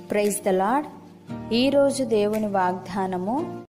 praise the lord ఈరోజు దేవుని వాగ్దానము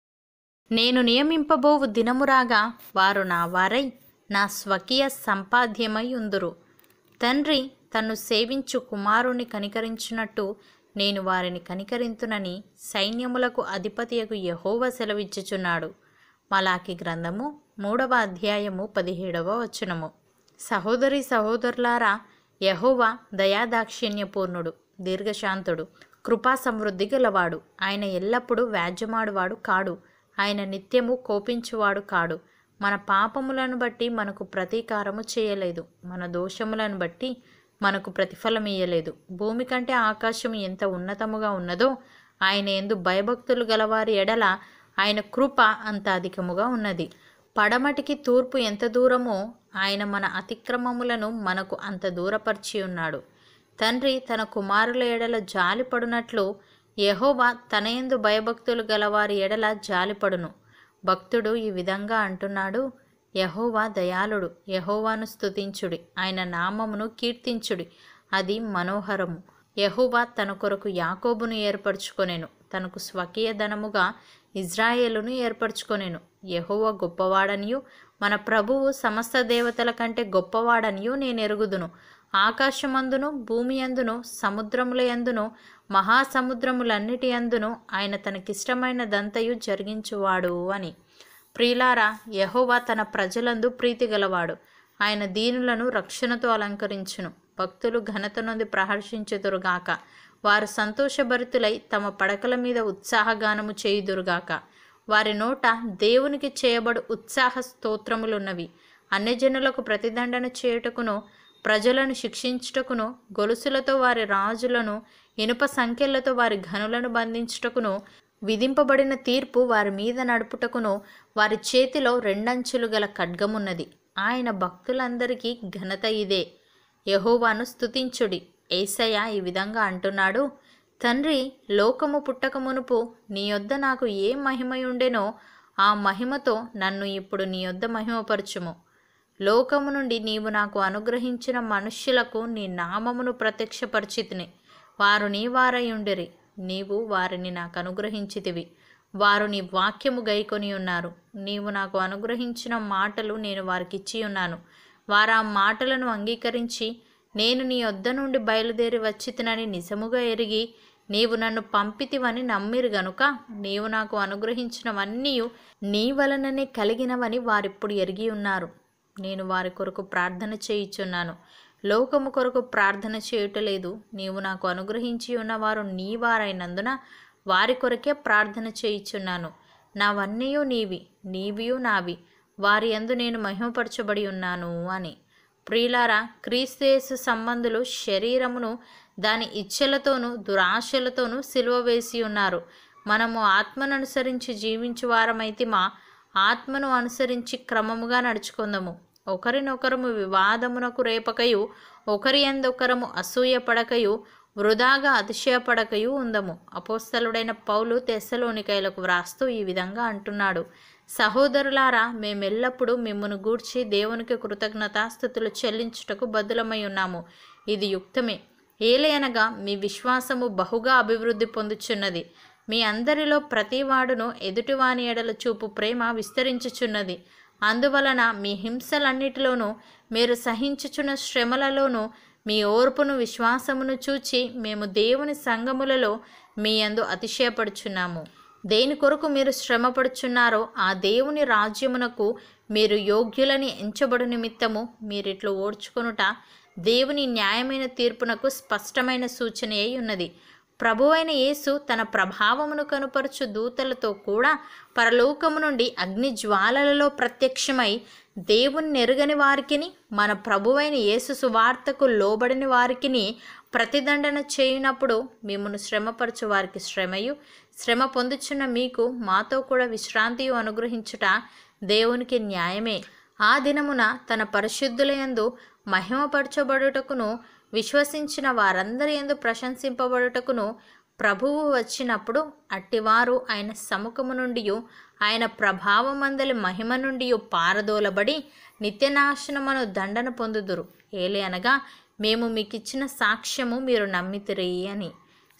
నేను నియమింపబోవు దినమురాగా వారు నా వారై నా స్వకీయ సంపాద్యమై ఉందురు తండ్రి తన్ను సేవించు కుమారుని కనికరించినట్టు నేను వారిని కనికరింతునని సైన్యములకు అధిపతియగు యహోవ సెలవిచ్చుచున్నాడు మలాకి గ్రంథము మూడవ అధ్యాయము పదిహేడవ వచనము సహోదరి సహోదరులారా యహోవా దయాదాక్షిణ్యపూర్ణుడు దీర్ఘశాంతుడు కృపా సమృద్ధి గలవాడు ఆయన ఎల్లప్పుడూ వ్యాజ్యమాడువాడు కాడు ఆయన నిత్యము కోపించువాడు కాడు మన పాపములను బట్టి మనకు ప్రతీకారము చేయలేదు మన దోషములను బట్టి మనకు ప్రతిఫలం ఇయ్యలేదు భూమి కంటే ఆకాశం ఎంత ఉన్నతముగా ఉన్నదో ఆయన ఎందు భయభక్తులు గలవారి ఎడల ఆయన కృప అంత అధికముగా ఉన్నది పడమటికి తూర్పు ఎంత దూరమో ఆయన మన అతిక్రమములను మనకు అంత దూరపరిచి ఉన్నాడు తండ్రి తన కుమారుల ఎడల జాలిపడునట్లు యెహోవా తన యందు భయభక్తులు గలవారి ఎడల జాలిపడును భక్తుడు ఈ విధంగా అంటున్నాడు యహోవా దయాళుడు యహోవాను స్తుతించుడి ఆయన నామమును కీర్తించుడి అది మనోహరము యహోవా తన కొరకు యాకోబును ఏర్పరచుకొనెను తనకు స్వకీయ ధనముగా ఇజ్రాయేలును ఏర్పరచుకొనెను యహోవా గొప్పవాడనియు మన ప్రభువు సమస్త దేవతల కంటే గొప్పవాడనియు నేను ఎరుగుదును ఆకాశమందును భూమి అందును సముద్రముల యందును మహాసముద్రములన్నిటి అందును ఆయన తనకిష్టమైన దంతయు జరిగించువాడు అని ప్రియులారా యహోవా తన ప్రజలందు ప్రీతి గలవాడు ఆయన దీనులను రక్షణతో అలంకరించును భక్తులు ఘనత నుండి ప్రహర్షించుదురుగాక వారు సంతోషభరితులై తమ పడకల మీద ఉత్సాహగానము చేయుదురుగాక వారి నోట దేవునికి చేయబడు ఉత్సాహ స్తోత్రములున్నవి అన్యజనులకు ప్రతిదండన చేయుటకును ప్రజలను శిక్షించుటకును గొలుసులతో వారి రాజులను ఇనుప సంఖ్యలతో వారి ఘనులను బంధించుటకును విధింపబడిన తీర్పు వారి మీద నడుపుటకును వారి చేతిలో రెండంచులు గల ఖడ్గమున్నది ఆయన భక్తులందరికీ ఘనత ఇదే యహోవాను స్తుతించుడి ఏసయ్య ఈ విధంగా అంటున్నాడు తండ్రి లోకము పుట్టక మునుపు నీ యొద్ద నాకు ఏ మహిమయుండెనో ఆ మహిమతో నన్ను ఇప్పుడు నీ యొద్ద మహిమపరచుము లోకము నుండి నీవు నాకు అనుగ్రహించిన మనుష్యులకు నీ నామమును ప్రత్యక్షపరిచితిని వారు నీ వారై ఉండిరి నీవు వారిని నాకు అనుగ్రహించితివి వారు నీ వాక్యము గైకొని ఉన్నారు నీవు నాకు అనుగ్రహించిన మాటలు నేను వారికి ఇచ్చి ఉన్నాను వారు ఆ మాటలను అంగీకరించి నేను నీ వద్ద నుండి బయలుదేరి వచ్చితినని నిజముగా ఎరిగి నీవు నన్ను పంపితివని నమ్మిరు గనుక నీవు నాకు అనుగ్రహించినవన్నీ నీ వలననే కలిగినవని వారిప్పుడు ఎరిగి ఉన్నారు నేను వారి కొరకు ప్రార్థన చేయుచున్నాను లోకము కొరకు ప్రార్థన చేయుటలేదు నీవు నాకు అనుగ్రహించి ఉన్నవారు నీ వారైనందున వారి కొరకే ప్రార్థన చేయుచున్నాను నావన్నీయు నీవి నీవియు నావి వారి యందు నేను మహిమపరచబడి ఉన్నాను అని ప్రియులారా క్రీస్తేసు సంబంధులు శరీరమును దాని ఇచ్ఛలతోనూ దురాశలతోనూ సిలువ వేసి ఉన్నారు మనము ఆత్మను అనుసరించి జీవించు వారమైతే మా ఆత్మను అనుసరించి క్రమముగా నడుచుకుందాము ఒకరినొకరము వివాదమునకు రేపకయు ఒకరి ఎందొకరము అసూయపడకయు వృధాగా అతిశయపడకయు ఉందము అపోస్తలుడైన పౌలు తెస్సలోనికైలకు వ్రాస్తూ ఈ విధంగా అంటున్నాడు సహోదరులారా మేమెల్లప్పుడూ మిమ్మను గూర్చి దేవునికి కృతజ్ఞతాస్థుతులు చెల్లించుటకు బదులమై ఉన్నాము ఇది యుక్తమే ఏలయనగా మీ విశ్వాసము బహుగా అభివృద్ధి పొందుచున్నది మీ అందరిలో ప్రతివాడును ఎదుటివాని ఎడల చూపు ప్రేమ విస్తరించుచున్నది అందువలన మీ హింసలన్నిటిలోనూ మీరు సహించుచున్న శ్రమలలోనూ మీ ఓర్పును విశ్వాసమును చూచి మేము దేవుని సంగములలో మీ యందు అతిశయపడుచున్నాము దేని కొరకు మీరు శ్రమపడుచున్నారో ఆ దేవుని రాజ్యమునకు మీరు యోగ్యులని ఎంచబడు నిమిత్తము మీరిట్లు ఓడ్చుకొనుట దేవుని న్యాయమైన తీర్పునకు స్పష్టమైన సూచన అయి ఉన్నది ప్రభువైన యేసు తన ప్రభావమును కనుపరచు దూతలతో కూడా పరలోకము నుండి అగ్ని జ్వాలలలో ప్రత్యక్షమై దేవుని నెరుగని వారికిని మన ప్రభువైన యేసు సువార్తకు లోబడిన వారికిని ప్రతిదండన చేయునప్పుడు మిమ్మను శ్రమపరచు వారికి శ్రమయు శ్రమ పొందుచున్న మీకు మాతో కూడా విశ్రాంతియు అనుగ్రహించుట దేవునికి న్యాయమే ఆ దినమున తన పరిశుద్ధులయందు మహిమపరచబడుటకును విశ్వసించిన వారందరి ఎందు ప్రశంసింపబడుటకును ప్రభువు వచ్చినప్పుడు అట్టివారు ఆయన సముఖము నుండి ఆయన ప్రభావమందలి మహిమ నుండి పారదోలబడి నిత్యనాశనమను దండన పొందుదురు ఏలే అనగా మేము మీకు ఇచ్చిన సాక్ష్యము మీరు నమ్మితిరి అని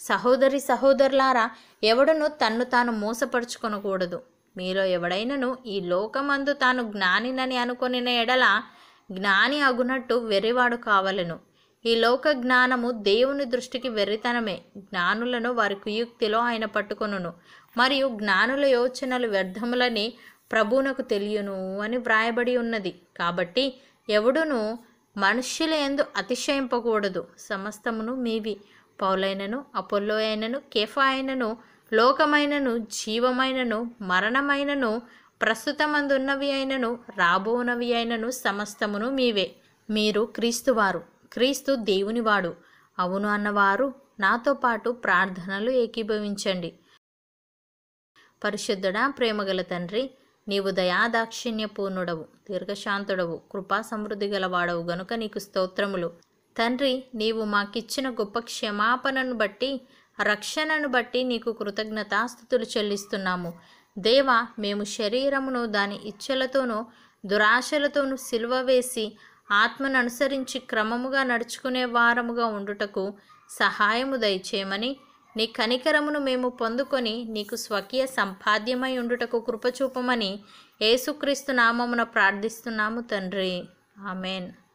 సహోదరి సహోదరులారా ఎవడును తన్ను తాను మోసపరుచుకొనకూడదు మీలో ఎవడైనను ఈ లోకమందు తాను జ్ఞానినని అనుకొనిన ఎడల జ్ఞాని అగునట్టు వెర్రివాడు కావలెను ఈ లోక జ్ఞానము దేవుని దృష్టికి వెర్రితనమే జ్ఞానులను వారి కుయుక్తిలో ఆయన పట్టుకొనును మరియు జ్ఞానుల యోచనలు వ్యర్థములని ప్రభువునకు తెలియను అని వ్రాయబడి ఉన్నది కాబట్టి ఎవడును మనుష్యుల ఎందు అతిశయింపకూడదు సమస్తమును మీవి పౌలైనను అపోల్లో అయినను కేఫా అయినను లోకమైనను జీవమైనను మరణమైనను ప్రస్తుతమందున్నవి అయినను రాబోనవి అయినను సమస్తమును మీవే మీరు క్రీస్తువారు క్రీస్తు దేవునివాడు అవును అన్నవారు నాతో పాటు ప్రార్థనలు ఏకీభవించండి పరిశుద్ధుడా ప్రేమగల తండ్రి నీవు దయాదాక్షిణ్య పూర్ణుడవు దీర్ఘశాంతుడవు కృపా సమృద్ధి గలవాడవు గనుక నీకు స్తోత్రములు తండ్రి నీవు మాకిచ్చిన గొప్ప క్షమాపణను బట్టి రక్షణను బట్టి నీకు కృతజ్ఞతాస్థుతులు చెల్లిస్తున్నాము దేవా మేము శరీరమును దాని ఇచ్చలతోనూ దురాశలతోనూ సిలువ వేసి ఆత్మను అనుసరించి క్రమముగా నడుచుకునే వారముగా ఉండుటకు సహాయము దయచేయమని నీ కనికరమును మేము పొందుకొని నీకు స్వకీయ సంపాద్యమై ఉండుటకు కృపచూపమని యేసుక్రీస్తు నామమున ప్రార్థిస్తున్నాము తండ్రి ఆమెన్